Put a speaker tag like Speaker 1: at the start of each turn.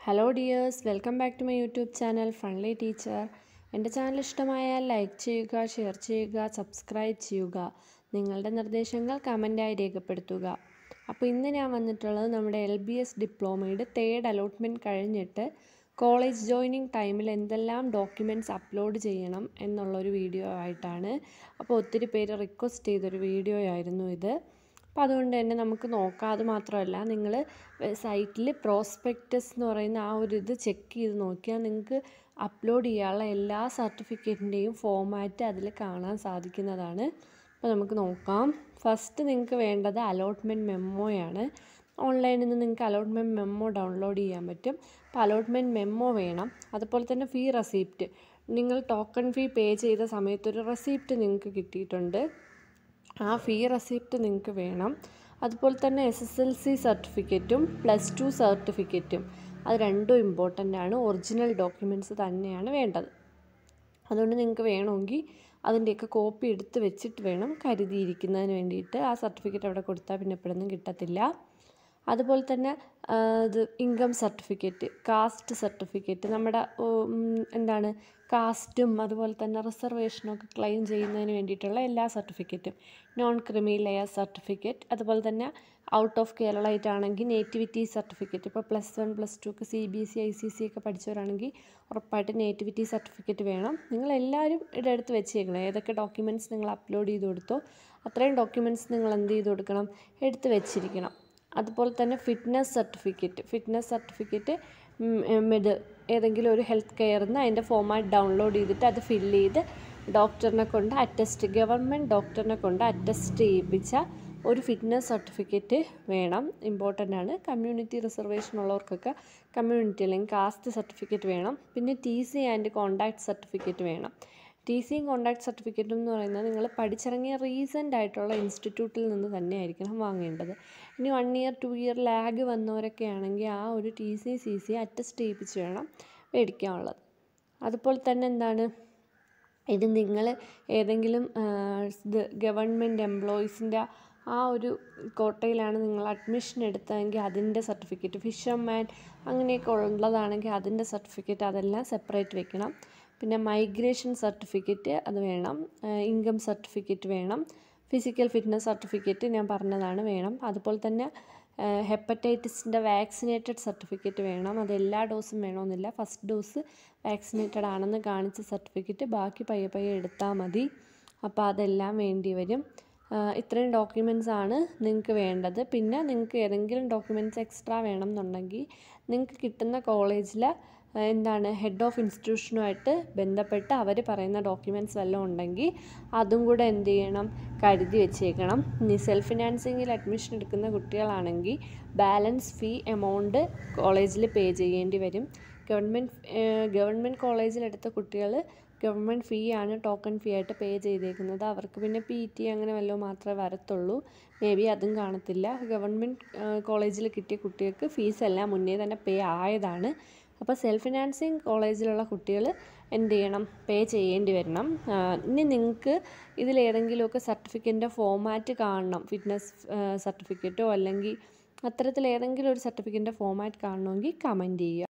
Speaker 1: hello dears welcome back to my YouTube channel Funly teacher എൻ്റെ channel ഇഷ്ടമായാൽ like ചെയ്യുക share ചെയ്യുക subscribe ചെയ്യുക നിങ്ങളുടെ നിർദ്ദേശങ്ങൾ കമൻറ്റായി രേഖപ്പെടുത്തുക അപ്പോൾ ഇന്ന് ഞാൻ വന്നിട്ടുള്ളത് നമ്മുടെ എൽ ബി എസ് ഡിപ്ലോമയുടെ തേർഡ് അലോട്ട്മെൻറ്റ് കഴിഞ്ഞിട്ട് കോളേജ് ജോയിനിങ് ടൈമിൽ എന്തെല്ലാം ഡോക്യുമെൻറ്റ്സ് അപ്ലോഡ് ചെയ്യണം എന്നുള്ളൊരു വീഡിയോ ആയിട്ടാണ് അപ്പോൾ ഒത്തിരി പേര് റിക്വസ്റ്റ് ചെയ്തൊരു വീഡിയോ ആയിരുന്നു ഇത് അപ്പോൾ അതുകൊണ്ട് തന്നെ നമുക്ക് നോക്കാം അത് മാത്രമല്ല നിങ്ങൾ സൈറ്റിൽ പ്രോസ്പെക്റ്റസ് എന്ന് പറയുന്ന ആ ഒരു ഇത് ചെക്ക് ചെയ്ത് നോക്കിയാൽ നിങ്ങൾക്ക് അപ്ലോഡ് ചെയ്യാനുള്ള എല്ലാ സർട്ടിഫിക്കറ്റിൻ്റെയും ഫോമാറ്റ് അതിൽ കാണാൻ സാധിക്കുന്നതാണ് അപ്പോൾ നമുക്ക് നോക്കാം ഫസ്റ്റ് നിങ്ങൾക്ക് വേണ്ടത് അലോട്ട്മെൻറ്റ് മെമ്മോയാണ് ഓൺലൈനിൽ നിന്ന് നിങ്ങൾക്ക് അലോട്ട്മെൻറ്റ് മെമ്മോ ഡൗൺലോഡ് ചെയ്യാൻ പറ്റും അപ്പോൾ അലോട്ട്മെൻറ്റ് മെമ്മോ വേണം അതുപോലെ തന്നെ ഫീ റെസീപ്റ്റ് നിങ്ങൾ ടോക്കൺ ഫീ പേ ചെയ്ത സമയത്ത് ഒരു റെസീപ്റ്റ് നിങ്ങൾക്ക് കിട്ടിയിട്ടുണ്ട് ആ ഫീ റെസിപ്റ്റ് നിങ്ങൾക്ക് വേണം അതുപോലെ തന്നെ എസ് എസ് എൽ സി സർട്ടിഫിക്കറ്റും പ്ലസ് ടു സർട്ടിഫിക്കറ്റും അത് രണ്ടും ഇമ്പോർട്ടൻ്റ് ആണ് ഒറിജിനൽ ഡോക്യുമെൻറ്റ്സ് തന്നെയാണ് വേണ്ടത് അതുകൊണ്ട് നിങ്ങൾക്ക് വേണമെങ്കിൽ അതിൻ്റെയൊക്കെ കോപ്പി എടുത്ത് വെച്ചിട്ട് വേണം കരുതിയിരിക്കുന്നതിന് വേണ്ടിയിട്ട് ആ സർട്ടിഫിക്കറ്റ് അവിടെ കൊടുത്താൽ പിന്നെ എപ്പോഴൊന്നും കിട്ടത്തില്ല അതുപോലെ തന്നെ ഇത് ഇൻകം സർട്ടിഫിക്കറ്റ് കാസ്റ്റ് സർട്ടിഫിക്കറ്റ് നമ്മുടെ എന്താണ് കാസ്റ്റും അതുപോലെ തന്നെ റിസർവേഷനൊക്കെ ക്ലെയിം ചെയ്യുന്നതിന് വേണ്ടിയിട്ടുള്ള എല്ലാ സർട്ടിഫിക്കറ്റും നോൺ ക്രിമി ലെയർ സർട്ടിഫിക്കറ്റ് അതുപോലെ തന്നെ ഔട്ട് ഓഫ് കേരള ആണെങ്കിൽ നേറ്റിവിറ്റി സർട്ടിഫിക്കറ്റ് ഇപ്പോൾ പ്ലസ് വൺ പ്ലസ് ടു ഒക്കെ C B S C I C C ഒക്കെ പഠിച്ചവരാണെങ്കിൽ ഉറപ്പായിട്ട് നേറ്റിവിറ്റി സർട്ടിഫിക്കറ്റ് വേണം നിങ്ങൾ എല്ലാവരും ഇവിടെ എടുത്ത് വെച്ചേക്കണം ഏതൊക്കെ ഡോക്യുമെൻറ്റ്സ് നിങ്ങൾ അപ്ലോഡ് ചെയ്ത് കൊടുത്തോ അത്രയും ഡോക്യുമെൻറ്റ്സ് നിങ്ങൾ എന്ത് ചെയ്ത് കൊടുക്കണം എടുത്ത് വെച്ചിരിക്കണം അതുപോലെ തന്നെ ഫിറ്റ്നസ് സർട്ടിഫിക്കറ്റ് ഫിറ്റ്നസ് സർട്ടിഫിക്കറ്റ് ഇത് ഏതെങ്കിലും ഒരു ഹെൽത്ത് കെയറിൽ നിന്ന് അതിൻ്റെ ഫോമാറ്റ് ഡൗൺലോഡ് ചെയ്തിട്ട് അത് ഫില്ല് ചെയ്ത് ഡോക്ടറിനെ കൊണ്ട് അറ്റസ്റ്റ് ഗവൺമെൻറ് ഡോക്ടറിനെ കൊണ്ട് അറ്റസ്റ്റ് ചെയ്യിപ്പിച്ച ഒരു ഫിറ്റ്നസ് സർട്ടിഫിക്കറ്റ് വേണം ഇമ്പോർട്ടൻ്റ് ആണ് കമ്മ്യൂണിറ്റി റിസർവേഷൻ ഉള്ളവർക്കൊക്കെ കമ്മ്യൂണിറ്റി അല്ലെങ്കിൽ കാസ്റ്റ് സർട്ടിഫിക്കറ്റ് വേണം പിന്നെ T C and conduct certificate വേണം ടി സിയും കോണ്ടാക്ട് സർട്ടിഫിക്കറ്റും എന്ന് പറയുന്നത് നിങ്ങൾ പഠിച്ചിറങ്ങിയ റീസെൻ്റ് ആയിട്ടുള്ള ഇൻസ്റ്റിറ്റ്യൂട്ടിൽ നിന്ന് തന്നെ ആയിരിക്കണം വാങ്ങേണ്ടത് ഇനി one year two year lag വന്നവരൊക്കെ ആണെങ്കിൽ ആ ഒരു T C C C attest ചെയ്യിപ്പിച്ച് വേണം മേടിക്കാനുള്ളത് അതുപോലെ തന്നെ എന്താണ് ഇത് നിങ്ങൾ ഏതെങ്കിലും ഇത് ഗവൺമെൻറ് എംപ്ലോയീസിൻ്റെ ആ ഒരു കോട്ടയിലാണ് നിങ്ങൾ അഡ്മിഷൻ എടുത്തതെങ്കിൽ അതിൻ്റെ സർട്ടിഫിക്കറ്റ് ഫിഷർമാൻ അങ്ങനെയൊക്കെ ഉള്ളതാണെങ്കിൽ അതിൻ്റെ സർട്ടിഫിക്കറ്റ് അതെല്ലാം സെപ്പറേറ്റ് വെക്കണം പിന്നെ മൈഗ്രേഷൻ സർട്ടിഫിക്കറ്റ് അത് വേണം ഇൻകം സർട്ടിഫിക്കറ്റ് വേണം ഫിസിക്കൽ ഫിറ്റ്നസ് സർട്ടിഫിക്കറ്റ് ഞാൻ പറഞ്ഞതാണ് വേണം അതുപോലെ തന്നെ ഹെപ്പറ്റൈറ്റിസിൻ്റെ വാക്സിനേറ്റഡ് സർട്ടിഫിക്കറ്റ് വേണം അത് എല്ലാ ഡോസും വേണമെന്നില്ല ഫസ്റ്റ് ഡോസ് വാക്സിനേറ്റഡ് ആണെന്ന് കാണിച്ച സർട്ടിഫിക്കറ്റ് ബാക്കി പയ്യെ പയ്യെ എടുത്താൽ മതി അപ്പോൾ അതെല്ലാം വേണ്ടി വരും ഇത്രയും ഡോക്യുമെൻറ്റ്സ് ആണ് നിങ്ങൾക്ക് വേണ്ടത് പിന്നെ നിങ്ങൾക്ക് ഏതെങ്കിലും ഡോക്യുമെൻറ്റ്സ് എക്സ്ട്രാ വേണം എന്നുണ്ടെങ്കിൽ നിങ്ങൾക്ക് കിട്ടുന്ന കോളേജിൽ എന്താണ് ഹെഡ് ഓഫ് ഇൻസ്റ്റിറ്റ്യൂഷനുമായിട്ട് ബന്ധപ്പെട്ട് അവർ പറയുന്ന ഡോക്യുമെൻറ്റ്സ് വല്ലതും ഉണ്ടെങ്കിൽ അതും കൂടെ എന്ത് ചെയ്യണം കരുതി വെച്ചേക്കണം ഇനി സെൽഫ് ഫിനാൻസിങ്ങിൽ അഡ്മിഷൻ എടുക്കുന്ന കുട്ടികളാണെങ്കിൽ ബാലൻസ് ഫീ എമൗണ്ട് കോളേജിൽ പേ ചെയ്യേണ്ടി വരും ഗവൺമെൻറ് ഗവൺമെൻറ് കോളേജിലെടുത്ത കുട്ടികൾ ഗവൺമെൻറ് ഫീ ആണ് ടോക്കൺ ഫീ ആയിട്ട് പേ ചെയ്തേക്കുന്നത് അവർക്ക് പിന്നെ പി ടി അങ്ങനെ വല്ലതും മാത്രമേ വരത്തുള്ളൂ മേ ബി അതും കാണത്തില്ല ഗവൺമെൻറ് കോളേജിൽ കിട്ടിയ കുട്ടികൾക്ക് ഫീസ് എല്ലാം മുന്നേ തന്നെ പേ ആയതാണ് അപ്പോൾ സെൽഫ് ഫിനാൻസിങ് കോളേജിലുള്ള കുട്ടികൾ എന്ത് ചെയ്യണം പേ ചെയ്യേണ്ടി വരണം ഇനി നിങ്ങൾക്ക് ഇതിലേതെങ്കിലുമൊക്കെ സർട്ടിഫിക്കറ്റിൻ്റെ ഫോമാറ്റ് കാണണം ഫിറ്റ്നസ് സർട്ടിഫിക്കറ്റോ അല്ലെങ്കിൽ അത്തരത്തിൽ ഏതെങ്കിലും ഒരു സർട്ടിഫിക്കറ്റിൻ്റെ ഫോമാറ്റ് കാണണമെങ്കിൽ കമൻറ്റ് ചെയ്യുക